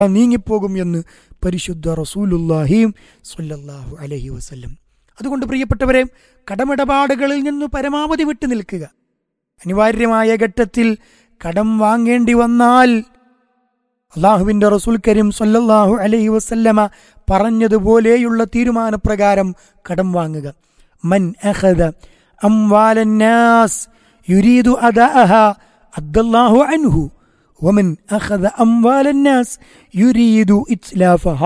നീങ്ങിപ്പോകും എന്ന് പരിശുദ്ധ റസൂലുല്ലാഹിയും സ്വല്ലല്ലാഹു അലഹി വസല്ലം അതുകൊണ്ട് പ്രിയപ്പെട്ടവരെ കടമിടപാടുകളിൽ നിന്ന് പരമാവധി വിട്ടു നിൽക്കുക അനിവാര്യമായ ഘട്ടത്തിൽ കടം വാങ്ങേണ്ടി വന്നാൽ അള്ളാഹുവിന്റെ റസൂൽ കരീം സല്ലല്ലാഹു അലൈഹി വസല്ലമ പറഞ്ഞതുപോലെയുള്ള തീരുമാനപ്രകാരം കടം വാങ്ങുക മൻ അഖദ അംവാലന്നാസ് യുരീദു അദഅഹ അദ്ദല്ലാഹു അൻഹു വമൻ അഖദ അംവാലന്നാസ് യുരീദു ഇത്ലാഫഹ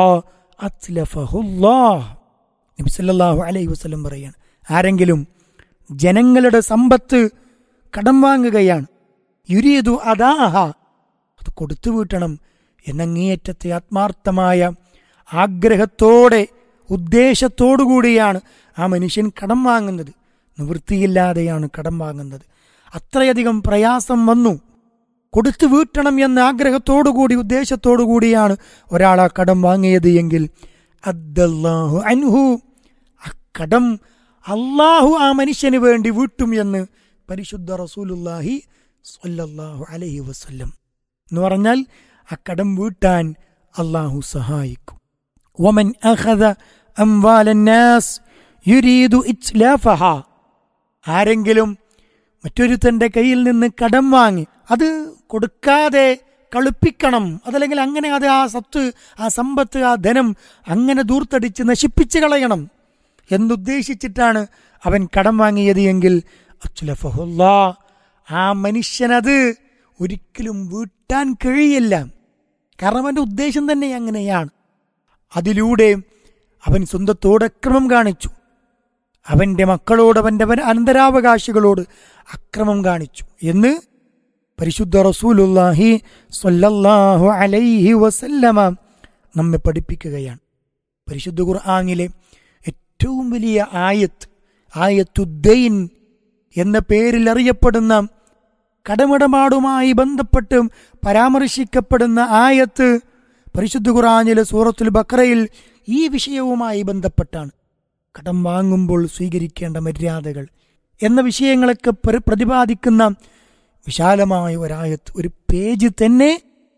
അത്ലഫഹുല്ലാഹ് നബി സല്ലല്ലാഹു അലൈഹി വസല്ലം പറയാണ് ആരെങ്കിലും ജനങ്ങളുടെ സമ്പത്ത് കടം വാങ്ങുകയാണ് യുരീദു അദാഹ അത് കൊടുത്തു വീട്ടണം എന്നങ്ങേയറ്റത്തെ ആത്മാർത്ഥമായ ആഗ്രഹത്തോടെ ഉദ്ദേശത്തോടുകൂടിയാണ് ആ മനുഷ്യൻ കടം വാങ്ങുന്നത് നിവൃത്തിയില്ലാതെയാണ് കടം വാങ്ങുന്നത് അത്രയധികം പ്രയാസം വന്നു കൊടുത്തു വീട്ടണം എന്ന ആഗ്രഹത്തോടുകൂടി ഉദ്ദേശത്തോടുകൂടിയാണ് ഒരാൾ ആ കടം വാങ്ങിയത് എങ്കിൽ അദ്ദല്ലാഹു അൻഹു ആ കടം അള്ളാഹു ആ മനുഷ്യന് വേണ്ടി വീട്ടും എന്ന് പരിശുദ്ധ റസൂലുല്ലാഹി സ്വല്ലല്ലാഹു അലൈഹി വസല്ലം എന്ന് പറഞ്ഞാൽ ആ കടം വീട്ടാൻ അള്ളാഹു സഹായിക്കും വമൻ അഖദ അംവാലന്നാസ് യുരീദു ഇത്ലാഫഹ ആരെങ്കിലും മറ്റൊരുത്തന്റെ കയ്യിൽ നിന്ന് കടം വാങ്ങി അത് കൊടുക്കാതെ കളുപ്പിക്കണം അതല്ലെങ്കിൽ അങ്ങനെ അത് ആ സത്ത് ആ സമ്പത്ത് ആ ധനം അങ്ങനെ ദൂർത്തടിച്ച് നശിപ്പിച്ച് കളയണം എന്നുദ്ദേശിച്ചിട്ടാണ് അവൻ കടം വാങ്ങിയത് എങ്കിൽ അച്ചുലഫഹുല്ലാ ആ മനുഷ്യനത് ഒരിക്കലും വീട്ടാൻ കഴിയില്ല കാരണം അവന്റെ ഉദ്ദേശം തന്നെ അങ്ങനെയാണ് അതിലൂടെ അവൻ സ്വന്തത്തോട് അക്രമം കാണിച്ചു അവന്റെ മക്കളോട് അവന്റെ അവൻ അനന്തരാവകാശികളോട് അക്രമം കാണിച്ചു എന്ന് പരിശുദ്ധ റസൂലുല്ലാഹി സ്വല്ലല്ലാഹു അലൈഹി വസല്ലമ നമ്മെ പഠിപ്പിക്കുകയാണ് പരിശുദ്ധ ഖുർആനിലെ ഏറ്റവും വലിയ ആയത്ത് ആയത്തുദ്ദൈൻ എന്ന പേരിൽ അറിയപ്പെടുന്ന കടമിടപാടുമായി ബന്ധപ്പെട്ട് പരാമർശിക്കപ്പെടുന്ന ആയത്ത് പരിശുദ്ധ ഖുർആനിലെ സൂറത്തുൽ ബക്രയിൽ ഈ വിഷയവുമായി ബന്ധപ്പെട്ടാണ് കടം വാങ്ങുമ്പോൾ സ്വീകരിക്കേണ്ട മര്യാദകൾ എന്ന വിഷയങ്ങളൊക്കെ പ്ര- പ്രതിപാദിക്കുന്ന വിശാലമായ ഒരായത്ത് ഒരു പേജ് തന്നെ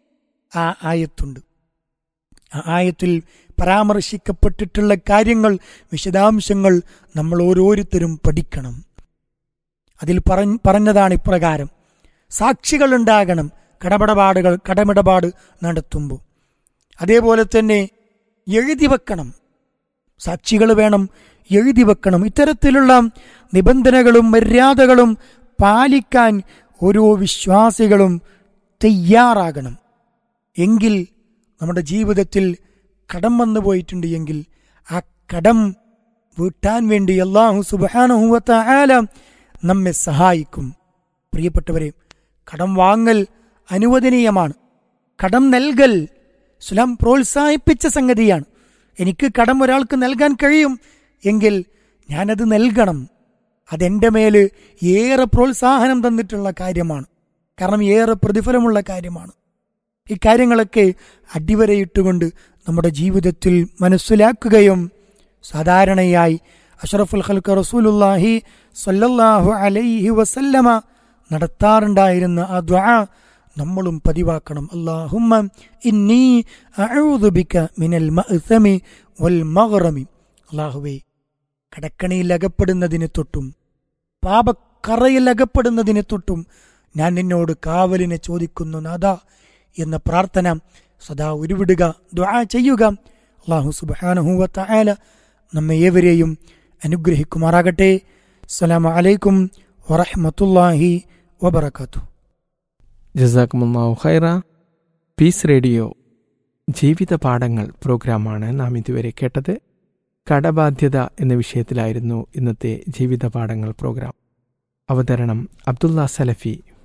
ആ ആയത്തുണ്ട് ആ ആയത്തിൽ പരാമർശിക്കപ്പെട്ടിട്ടുള്ള കാര്യങ്ങൾ വിശദാംശങ്ങൾ നമ്മൾ ഓരോരുത്തരും പഠിക്കണം അതിൽ പറഞ്ഞ പറഞ്ഞതാണ് ഇപ്രകാരം സാക്ഷികൾ ഉണ്ടാകണം കടമിടപാടുകൾ കടമിടപാട് നടത്തുമ്പോൾ അതേപോലെ തന്നെ എഴുതി വെക്കണം സാക്ഷികൾ വേണം എഴുതി വെക്കണം ഇത്തരത്തിലുള്ള നിബന്ധനകളും മര്യാദകളും പാലിക്കാൻ ഓരോ വിശ്വാസികളും തയ്യാറാകണം എങ്കിൽ നമ്മുടെ ജീവിതത്തിൽ കടം വന്നു പോയിട്ടുണ്ട് എങ്കിൽ ആ കടം വീട്ടാൻ വേണ്ടി അള്ളാഹു സുബാനുഹൂവത്ത ആല നമ്മെ സഹായിക്കും പ്രിയപ്പെട്ടവരെ കടം വാങ്ങൽ അനുവദനീയമാണ് കടം നൽകൽ ഇസ്ലാം പ്രോത്സാഹിപ്പിച്ച സംഗതിയാണ് എനിക്ക് കടം ഒരാൾക്ക് നൽകാൻ കഴിയും എങ്കിൽ ഞാനത് നൽകണം അതെന്റെ മേല് ഏറെ പ്രോത്സാഹനം തന്നിട്ടുള്ള കാര്യമാണ് കാരണം ഏറെ പ്രതിഫലമുള്ള കാര്യമാണ് ഈ കാര്യങ്ങളൊക്കെ അടിവരയിട്ടുകൊണ്ട് നമ്മുടെ ജീവിതത്തിൽ മനസ്സിലാക്കുകയും സാധാരണയായി അഷറഫുൽ ഖൽക്ക് റസൂലുല്ലാഹി സല്ലല്ലാഹു അലൈഹി വസല്ലമ നടത്താറുണ്ടായിരുന്ന ആ ദ്വാ നമ്മളും പതിവാക്കണം അല്ലാഹുമ്മ ഇന്നി അഊദു ബിക മിനൽ മഅ്സമി വൽ മഗ്റമി അല്ലാഹുവേ കടക്കണിയിൽ അകപ്പെടുന്നതിനെ തൊട്ടും പാപക്കറയിൽ അകപ്പെടുന്നതിനെ തൊട്ടും ഞാൻ നിന്നോട് കാവലിനെ ചോദിക്കുന്നു നാദാ എന്ന പ്രാർത്ഥന സദാ ഉരുവിടുക ദ്വാ ചെയ്യുക അള്ളാഹു സുബാനഹുവത്ത ആല നമ്മെ ഏവരെയും അനുഗ്രഹിക്കുമാറാകട്ടെ അസ്സലാമു അലൈക്കും വറഹ്മത്തുള്ളാഹി വബറകാതുഹു ജസാക്കുമുല്ലാഹു ഖൈറ പീസ് റേഡിയോ ജീവിത പാഠങ്ങൾ പ്രോഗ്രാമാണ് നാം ഇതുവരെ കേട്ടത് കടബാധ്യത എന്ന വിഷയത്തിലായിരുന്നു ഇന്നത്തെ ജീവിത പാഠങ്ങൾ പ്രോഗ്രാം അവതരണം അബ്ദുള്ള സലഫി